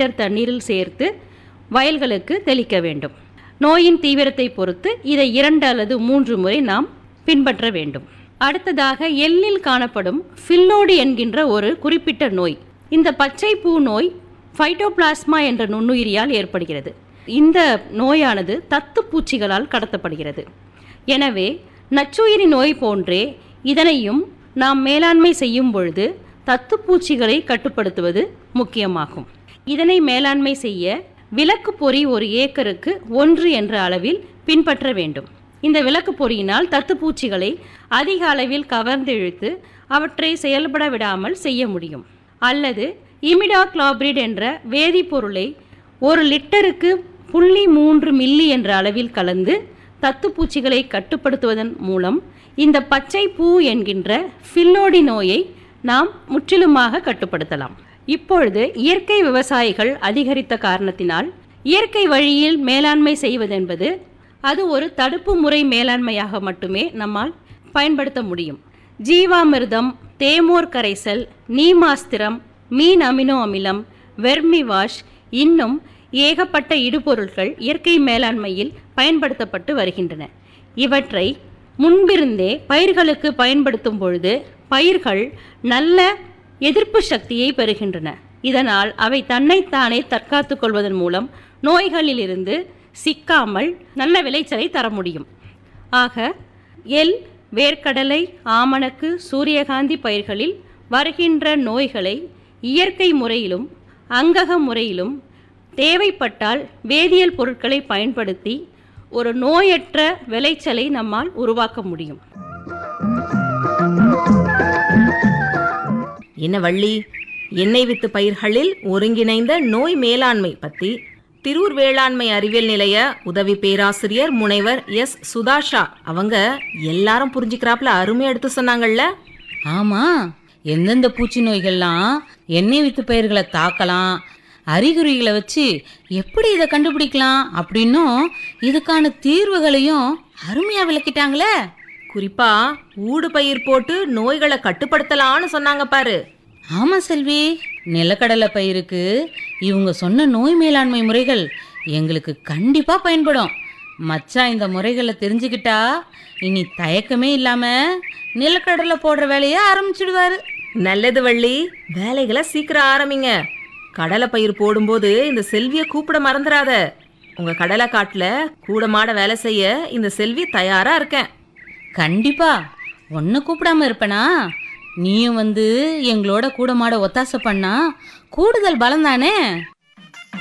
litre தண்ணீரில் சேர்த்து வயல்களுக்கு தெளிக்க வேண்டும் நோயின் தீவிரத்தை பொறுத்து இதை இரண்டு அல்லது மூன்று முறை நாம் பின்பற்ற வேண்டும் அடுத்ததாக எள்ளில் காணப்படும் ஃபில்லோடி என்கின்ற ஒரு குறிப்பிட்ட நோய் இந்த பச்சை பூ நோய் ஃபைட்டோபிளாஸ்மா என்ற நுண்ணுயிரியால் ஏற்படுகிறது இந்த நோயானது தத்து பூச்சிகளால் கடத்தப்படுகிறது எனவே நச்சுயிரி நோய் போன்றே இதனையும் நாம் மேலாண்மை செய்யும் பொழுது தத்துப்பூச்சிகளை கட்டுப்படுத்துவது முக்கியமாகும் இதனை மேலாண்மை செய்ய விளக்கு பொறி ஒரு ஏக்கருக்கு ஒன்று என்ற அளவில் பின்பற்ற வேண்டும் இந்த விளக்கு பொறியினால் தத்துப்பூச்சிகளை அதிக அளவில் கவர்ந்திழுத்து அவற்றை செயல்பட விடாமல் செய்ய முடியும் அல்லது இமிடாக்ளாபிரிட் என்ற வேதிப்பொருளை ஒரு லிட்டருக்கு புள்ளி மூன்று மில்லி என்ற அளவில் கலந்து தத்துப்பூச்சிகளை கட்டுப்படுத்துவதன் மூலம் இந்த பச்சை பூ என்கின்ற ஃபில்லோடி நோயை நாம் முற்றிலுமாக கட்டுப்படுத்தலாம் இப்பொழுது இயற்கை விவசாயிகள் அதிகரித்த காரணத்தினால் இயற்கை வழியில் மேலாண்மை செய்வதென்பது அது ஒரு தடுப்பு முறை மேலாண்மையாக மட்டுமே நம்மால் பயன்படுத்த முடியும் ஜீவாமிர்தம் தேமோர் கரைசல் நீமாஸ்திரம் மீன் அமினோ அமிலம் வெர்மி வாஷ் இன்னும் ஏகப்பட்ட இடுபொருட்கள் இயற்கை மேலாண்மையில் பயன்படுத்தப்பட்டு வருகின்றன இவற்றை முன்பிருந்தே பயிர்களுக்கு பயன்படுத்தும் பொழுது பயிர்கள் நல்ல எதிர்ப்பு சக்தியை பெறுகின்றன இதனால் அவை தன்னைத்தானே தற்காத்துக் கொள்வதன் மூலம் நோய்களிலிருந்து சிக்காமல் நல்ல விளைச்சலை தர முடியும் ஆக எல் வேர்க்கடலை ஆமணக்கு சூரியகாந்தி பயிர்களில் வருகின்ற நோய்களை இயற்கை முறையிலும் அங்கக முறையிலும் தேவைப்பட்டால் வேதியியல் பொருட்களை பயன்படுத்தி ஒரு நோயற்ற விளைச்சலை நம்மால் உருவாக்க முடியும் என்ன வள்ளி எண்ணெய் வித்து பயிர்களில் ஒருங்கிணைந்த நோய் மேலாண்மை பத்தி திரூர் வேளாண்மை அறிவியல் நிலைய உதவி பேராசிரியர் முனைவர் எஸ் சுதாஷா அவங்க எல்லாரும் புரிஞ்சுக்கிறாப்புல அருமையா எடுத்து சொன்னாங்கல்ல ஆமா எந்தெந்த பூச்சி நோய்கள்லாம் எண்ணெய் வித்து பயிர்களை தாக்கலாம் அறிகுறிகளை வச்சு எப்படி இதை கண்டுபிடிக்கலாம் அப்படின்னும் இதுக்கான தீர்வுகளையும் அருமையா விளக்கிட்டாங்களே குறிப்பா ஊடு பயிர் போட்டு நோய்களை கட்டுப்படுத்தலாம்னு சொன்னாங்க பாரு ஆமா செல்வி நிலக்கடலை பயிருக்கு இவங்க சொன்ன நோய் மேலாண்மை முறைகள் எங்களுக்கு கண்டிப்பா பயன்படும் மச்சான் இந்த முறைகளை தெரிஞ்சுக்கிட்டா இனி தயக்கமே இல்லாம நிலக்கடலை போடுற வேலையை ஆரம்பிச்சிடுவாரு நல்லது வள்ளி வேலைகளை சீக்கிரம் ஆரம்பிங்க கடலை பயிர் போடும்போது இந்த செல்வியை கூப்பிட மறந்துடாத உங்க கடலை காட்டுல கூட மாட வேலை செய்ய இந்த செல்வி தயாரா இருக்கேன் கண்டிப்பா ஒன்ன கூப்பிடாம இருப்பனா நீயும் வந்து எங்களோட கூட மாட ஒத்தாசை பண்ணா கூடுதல் பலம் தானே